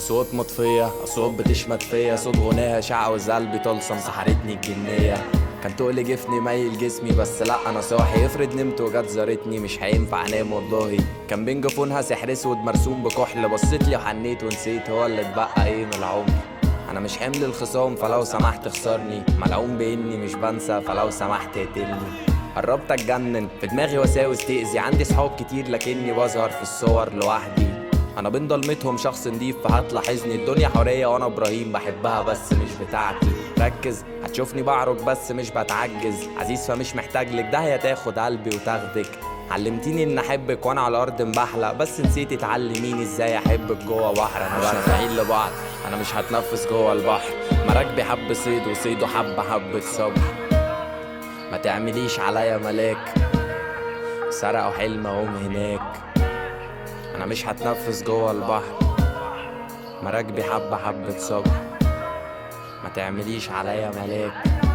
اصوات مطفيه اصوات بتشمت فيا صوت غناها شعوذ قلبي طلسم سحرتني الجنيه كان تقلي جفني ميل جسمي بس لا انا صاحي افرض نمت وجت زارتني مش هينفع انام والله كان بين جفونها سحر اسود مرسوم بكحل بصيت لي وحنيت ونسيت هو اللي اتبقى ايه من العمر انا مش حمل الخصام فلو سمحت خسرني ملعون باني مش بنسى فلو سمحت اقتلني قربت اتجنن في دماغي وساوس تأذي عندي صحاب كتير لكني بظهر في الصور لوحدي انا بين ضلمتهم شخص نضيف فهتلاحظني الدنيا حرية وانا ابراهيم بحبها بس مش بتاعتي ركز هتشوفني بعرج بس مش بتعجز عزيز فمش محتاج لك ده هي تاخد قلبي وتاخدك علمتيني ان احبك وانا على الارض مبحلق بس نسيتي تعلميني ازاي احبك جوه بحر احنا مش نافعين لبعض انا مش هتنفس جوه البحر مراكبي حب صيد وصيده حبه حبه صبر ما تعمليش عليا ملاك سرقوا حلم اقوم هناك انا مش هتنفس جوه البحر مراكبي حبه حبه صبر ما تعمليش عليا ملاك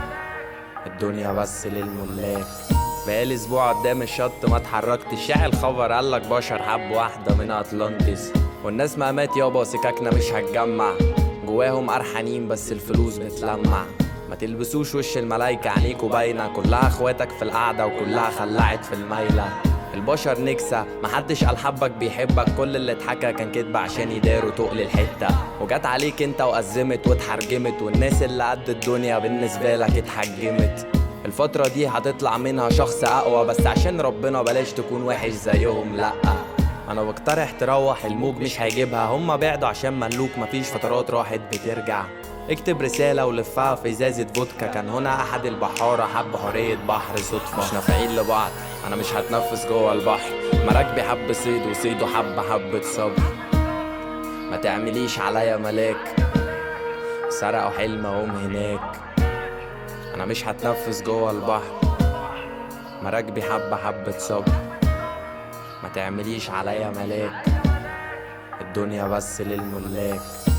الدنيا بس للملاك بقالي اسبوع قدام الشط ما اتحركتش شاع الخبر قالك بشر حب واحدة من اطلانتس والناس مقامات يابا سكاكنا مش هتجمع جواهم قرحانين بس الفلوس بتلمع ما تلبسوش وش الملايكة عينيكوا باينة كلها اخواتك في القعدة وكلها خلعت في الميلة البشر نكسة محدش قال حبك بيحبك كل اللي اتحكى كان كدب عشان يداروا تقل الحتة وجات عليك انت وأزمت واتحرجمت والناس اللي قد الدنيا بالنسبة لك اتحجمت الفترة دي هتطلع منها شخص أقوى بس عشان ربنا بلاش تكون وحش زيهم لأ أنا بقترح تروح الموج مش هيجيبها هما بعدوا عشان ملوك مفيش فترات راحت بترجع اكتب رسالة ولفها في ازازة فودكا كان هنا احد البحارة حب حرية بحر صدفة مش نافعين لبعض انا مش هتنفس جوه البحر مراكبي حب صيد وصيده حب حبة صبر ما تعمليش عليا ملاك سرقوا حلم اقوم هناك انا مش هتنفس جوه البحر مراكبي حبة حبة صبر ما تعمليش عليا ملاك الدنيا بس للملاك